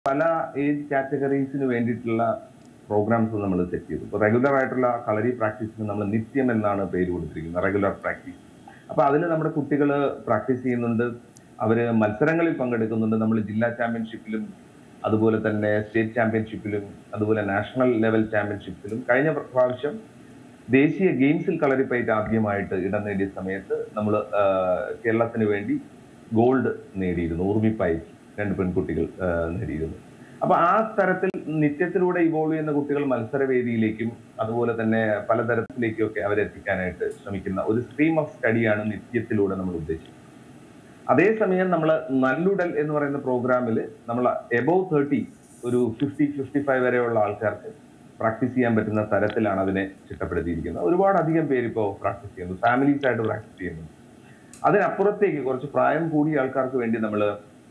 പല ഏജ് കാറ്റഗറീസിന് വേണ്ടിയിട്ടുള്ള പ്രോഗ്രാംസ് നമ്മൾ സെറ്റ് ചെയ്തു ഇപ്പോൾ റെഗുലർ ആയിട്ടുള്ള കളരി പ്രാക്ടീസിന് നമ്മൾ നിത്യം എന്നാണ് പേര് കൊടുത്തിരിക്കുന്നത് റെഗുലർ പ്രാക്ടീസ് അപ്പോൾ അതിൽ നമ്മുടെ കുട്ടികൾ പ്രാക്ടീസ് ചെയ്യുന്നുണ്ട് അവർ മത്സരങ്ങളിൽ പങ്കെടുക്കുന്നുണ്ട് നമ്മൾ ജില്ലാ ചാമ്പ്യൻഷിപ്പിലും അതുപോലെ തന്നെ സ്റ്റേറ്റ് ചാമ്പ്യൻഷിപ്പിലും അതുപോലെ നാഷണൽ ലെവൽ ചാമ്പ്യൻഷിപ്പിലും കഴിഞ്ഞ പ്രാവശ്യം ദേശീയ ഗെയിംസിൽ കളരിപ്പയറ്റ് ആദ്യമായിട്ട് ഇടം നേടിയ സമയത്ത് നമ്മൾ കേരളത്തിന് വേണ്ടി ഗോൾഡ് നേടിയിരുന്നു ഊർമിപ്പയറ്റ് രണ്ട് പെൺകുട്ടികൾ ആ, നേടിയിരുന്നു അപ്പൊ ആ തരത്തിൽ നിത്യത്തിലൂടെ ഇവോൾവ് ചെയ്യുന്ന കുട്ടികൾ മത്സരവേദിയിലേക്കും അതുപോലെ തന്നെ പലതരത്തിലേക്കും ഒക്കെ അവരെത്തിക്കാനായിട്ട് ശ്രമിക്കുന്ന ഒരു സ്ട്രീം ഓഫ് സ്റ്റഡിയാണ് നിത്യത്തിലൂടെ നമ്മൾ ഉദ്ദേശിക്കുന്നത് അതേസമയം നമ്മൾ നല്ലുടൽ എന്ന് പറയുന്ന പ്രോഗ്രാമിൽ നമ്മൾ എബോവ് തേർട്ടി ഒരു ഫിഫ്റ്റി ഫിഫ്റ്റി ഫൈവ് വരെയുള്ള ആൾക്കാർക്ക് പ്രാക്ടീസ് ചെയ്യാൻ പറ്റുന്ന തരത്തിലാണ് അതിനെ ചിട്ടപ്പെടുത്തിയിരിക്കുന്നത് ഒരുപാട് അധികം പേര് ഇപ്പോൾ പ്രാക്ടീസ് ചെയ്യുന്നു ഫാമിലീസ് ആയിട്ട് പ്രാക്ടീസ് ചെയ്യുന്നു അതിനപ്പുറത്തേക്ക് കുറച്ച് പ്രായം കൂടിയ ആൾക്കാർക്ക് വേണ്ടി നമ്മൾ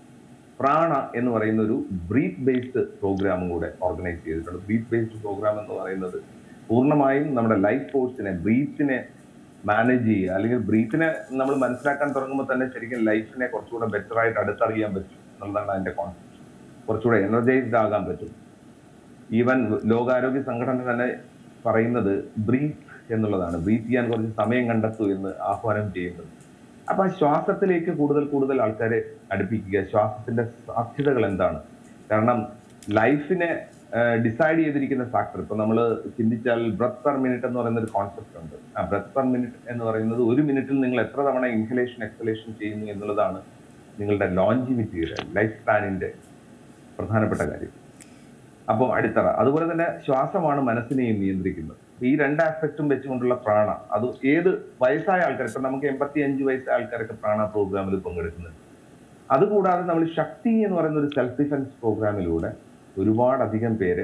പ്രാണ എന്ന് പറയുന്ന ഒരു ബ്രീത്ത് ബേസ്ഡ് പ്രോഗ്രാമും കൂടെ ഓർഗനൈസ് ചെയ്തിട്ടുണ്ട് ബ്രീത്ത് ബേസ്ഡ് പ്രോഗ്രാം എന്ന് പറയുന്നത് പൂർണ്ണമായും നമ്മുടെ ലൈഫ് ഫോഴ്സിനെ ബ്രീത്തിനെ മാനേജ് ചെയ്യുക അല്ലെങ്കിൽ ബ്രീത്തിനെ നമ്മൾ മനസ്സിലാക്കാൻ തുടങ്ങുമ്പോൾ തന്നെ ശരിക്കും ലൈഫിനെ കുറച്ചുകൂടെ ബെറ്റർ ആയിട്ട് അടുത്തറിയാൻ പറ്റും എന്നുള്ളതാണ് അതിന്റെ കോൺസെപ്റ്റ് കുറച്ചുകൂടെ എനർജൈസ്ഡ് ആകാൻ പറ്റും ഈവൻ ലോകാരോഗ്യ സംഘടന തന്നെ പറയുന്നത് ബ്രീത്ത് എന്നുള്ളതാണ് ബ്രീത്ത് ചെയ്യാൻ കുറച്ച് സമയം കണ്ടെത്തൂ എന്ന് ആഹ്വാനം ചെയ്യുന്നത് അപ്പൊ ആ ശ്വാസത്തിലേക്ക് കൂടുതൽ കൂടുതൽ ആൾക്കാരെ അടുപ്പിക്കുക ശ്വാസത്തിന്റെ സാധ്യതകൾ എന്താണ് കാരണം ലൈഫിനെ ഡിസൈഡ് ചെയ്തിരിക്കുന്ന ഫാക്ടർ ഇപ്പൊ നമ്മൾ ചിന്തിച്ചാൽ ബ്രത്ത് പെർ മിനിറ്റ് എന്ന് പറയുന്ന ഒരു കോൺസെപ്റ്റ് ഉണ്ട് ആ ബ്രത്ത് പെർ മിനിറ്റ് എന്ന് പറയുന്നത് ഒരു മിനിറ്റിൽ നിങ്ങൾ എത്ര തവണ ഇൻഹലേഷൻ എക്സലേഷൻ ചെയ്യുന്നു എന്നുള്ളതാണ് നിങ്ങളുടെ ലോഞ്ചിവിറ്റിയുടെ ലൈഫ് സ്പാനിന്റെ പ്രധാനപ്പെട്ട കാര്യം അപ്പോൾ അടിത്തറ അതുപോലെ തന്നെ ശ്വാസമാണ് മനസ്സിനെയും നിയന്ത്രിക്കുന്നത് ഈ രണ്ട് ആസ്പെക്റ്റും വെച്ചുകൊണ്ടുള്ള പ്രാണ അത് ഏത് വയസ്സായ ആൾക്കാർ ഇപ്പൊ നമുക്ക് എൺപത്തി അഞ്ച് വയസ്സായ ആൾക്കാരൊക്കെ പ്രാണ പ്രോഗ്രാമിൽ പങ്കെടുക്കുന്നുണ്ട് അതുകൂടാതെ നമ്മൾ ശക്തി എന്ന് പറയുന്ന ഒരു സെൽഫ് ഡിഫൻസ് പ്രോഗ്രാമിലൂടെ ഒരുപാടധികം പേരെ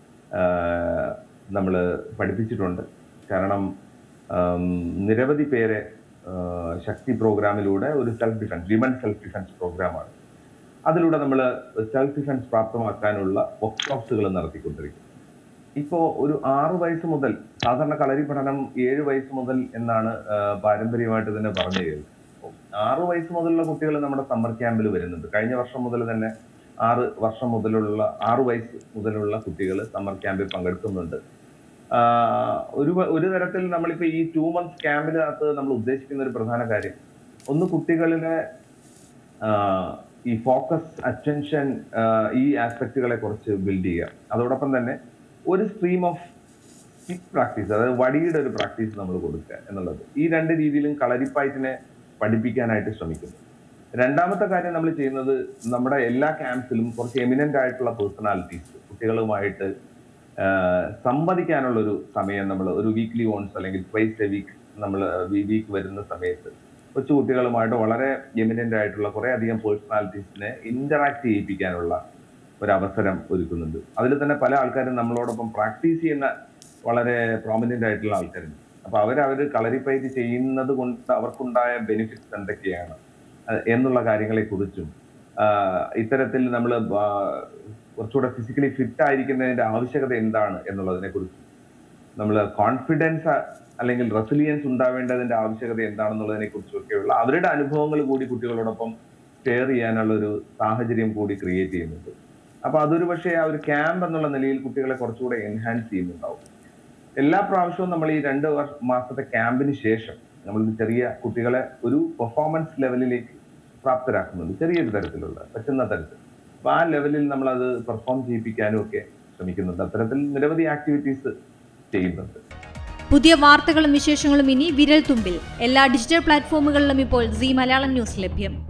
നമ്മൾ പഠിപ്പിച്ചിട്ടുണ്ട് കാരണം ആം, നിരവധി പേരെ ആ, ശക്തി പ്രോഗ്രാമിലൂടെ ഒരു self defence women self defence പ്രോഗ്രാമാണ് അതിലൂടെ നമ്മൾ സെൽഫ് ഡിഫൻസ് പ്രാപ്തമാക്കാനുള്ള വർക്ക്ഷോപ്സുകൾ നടത്തിക്കൊണ്ടിരിക്കും ഇപ്പോ ഒരു ആറു വയസ്സ് മുതൽ സാധാരണ കളരി പഠനം ഏഴ് വയസ്സ് മുതൽ എന്നാണ് ആ, പാരമ്പര്യമായിട്ട് തന്നെ പറഞ്ഞു കേൾക്കുന്നത് അപ്പോൾ ആറു വയസ്സ് മുതലുള്ള കുട്ടികൾ നമ്മുടെ സമ്മർ ക്യാമ്പിൽ വരുന്നുണ്ട് കഴിഞ്ഞ വർഷം മുതൽ തന്നെ ആറ് വർഷം മുതലുള്ള ആറു വയസ്സ് മുതലുള്ള കുട്ടികൾ സമ്മർ ക്യാമ്പിൽ പങ്കെടുക്കുന്നുണ്ട് ആഹ് ഒരു വ- ഒരു തരത്തിൽ നമ്മളിപ്പോ ഈ ടു മന്ത്സ് ക്യാമ്പിനകത്ത് നമ്മൾ ഉദ്ദേശിക്കുന്ന ഒരു പ്രധാന കാര്യം ഒന്ന് കുട്ടികളിലെ ആഹ് ഈ ഫോക്കസ് അറ്റൻഷൻ ഈ ആസ്പെക്റ്റുകളെ കുറിച്ച് ബിൽഡ് ചെയ്യുക അതോടൊപ്പം തന്നെ ഒരു സ്ട്രീം ഓഫ് സ്റ്റിക് പ്രാക്ടീസ് അതായത് വടിയുടെ ഒരു പ്രാക്ടീസ് നമ്മൾ കൊടുക്കുക എന്നുള്ളത് ഈ രണ്ട് രീതിയിലും കളരിപ്പയറ്റിനെ പഠിപ്പിക്കാനായിട്ട് ശ്രമിക്കുന്നു രണ്ടാമത്തെ കാര്യം നമ്മൾ ചെയ്യുന്നത് നമ്മുടെ എല്ലാ ക്യാമ്പ്സിലും കുറച്ച് എമിനന്റ് ആയിട്ടുള്ള പേഴ്സണാലിറ്റീസ് കുട്ടികളുമായിട്ട് ആഹ് സംവദിക്കാനുള്ള ഒരു സമയം നമ്മൾ ഒരു വീക്ക്ലി വൺസ് അല്ലെങ്കിൽ ട്വൈസ് എ വീക്ക് നമ്മൾ വീക്ക് വരുന്ന സമയത്ത് കൊച്ചു കുട്ടികളുമായിട്ട് വളരെ എമിനന്റ് ആയിട്ടുള്ള കുറെ അധികം പേഴ്സണാലിറ്റീസിനെ ഇന്ററാക്ട് ചെയ്യിപ്പിക്കാനുള്ള ഒരു അവസരം ഒരുക്കുന്നുണ്ട് അതിൽ തന്നെ പല ആൾക്കാരും നമ്മളോടൊപ്പം പ്രാക്ടീസ് ചെയ്യുന്ന വളരെ പ്രോമിനന്റ് ആയിട്ടുള്ള ആൾക്കാരുണ്ട് അപ്പൊ അവർ അവർ കളരിപ്പയറ്റ് ചെയ്യുന്നത് കൊണ്ട് അവർക്കുണ്ടായ ബെനിഫിറ്റ്സ് എന്തൊക്കെയാണ് അഹ് എന്നുള്ള കാര്യങ്ങളെ കുറിച്ചും ഇത്തരത്തിൽ നമ്മൾ കുറച്ചുകൂടെ ഫിസിക്കലി ഫിറ്റ് ആയിരിക്കുന്നതിന്റെ ആവശ്യകത എന്താണ് എന്നുള്ളതിനെ കുറിച്ചും നമ്മൾ കോൺഫിഡൻസ് അല്ലെങ്കിൽ റെസിലിയൻസ് ഉണ്ടാവേണ്ടതിന്റെ ആവശ്യകത എന്താണെന്നുള്ളതിനെ കുറിച്ചൊക്കെയുള്ള അവരുടെ അനുഭവങ്ങൾ കൂടി കുട്ടികളോടൊപ്പം ഷെയർ ചെയ്യാനുള്ള ഒരു സാഹചര്യം കൂടി ക്രിയേറ്റ് ചെയ്യുന്നുണ്ട് അപ്പൊ അതൊരു പക്ഷേ ആ ഒരു ക്യാമ്പ് എന്നുള്ള നിലയിൽ കുട്ടികളെ കുറച്ചുകൂടെ എൻഹാൻസ് ചെയ്യുന്നുണ്ടാവും എല്ലാ പ്രാവശ്യവും നമ്മൾ ഈ രണ്ട് വർഷ മാസത്തെ ക്യാമ്പിന് ശേഷം നമ്മൾ ചെറിയ കുട്ടികളെ ഒരു പെർഫോമൻസ് ലെവലിലേക്ക് പ്രാപ്തരാക്കുന്നുണ്ട് ചെറിയൊരു തരത്തിലുള്ള പറ്റുന്ന തരത്തിൽ അപ്പൊ ആ ലെവലിൽ നമ്മൾ അത് പെർഫോം ചെയ്യിപ്പിക്കാനും ഒക്കെ ശ്രമിക്കുന്നുണ്ട് അത്തരത്തിൽ നിരവധി ആക്ടിവിറ്റീസ് ചെയ്യുന്നുണ്ട് പുതിയ വാർത്തകളും വിശേഷങ്ങളും ഇനി വിരൽ തുമ്പിൽ എല്ലാ ഡിജിറ്റൽ പ്ലാറ്റ്ഫോമുകളിലും ഇപ്പോൾ സി മലയാളം ന്യൂസ് ലഭ്യം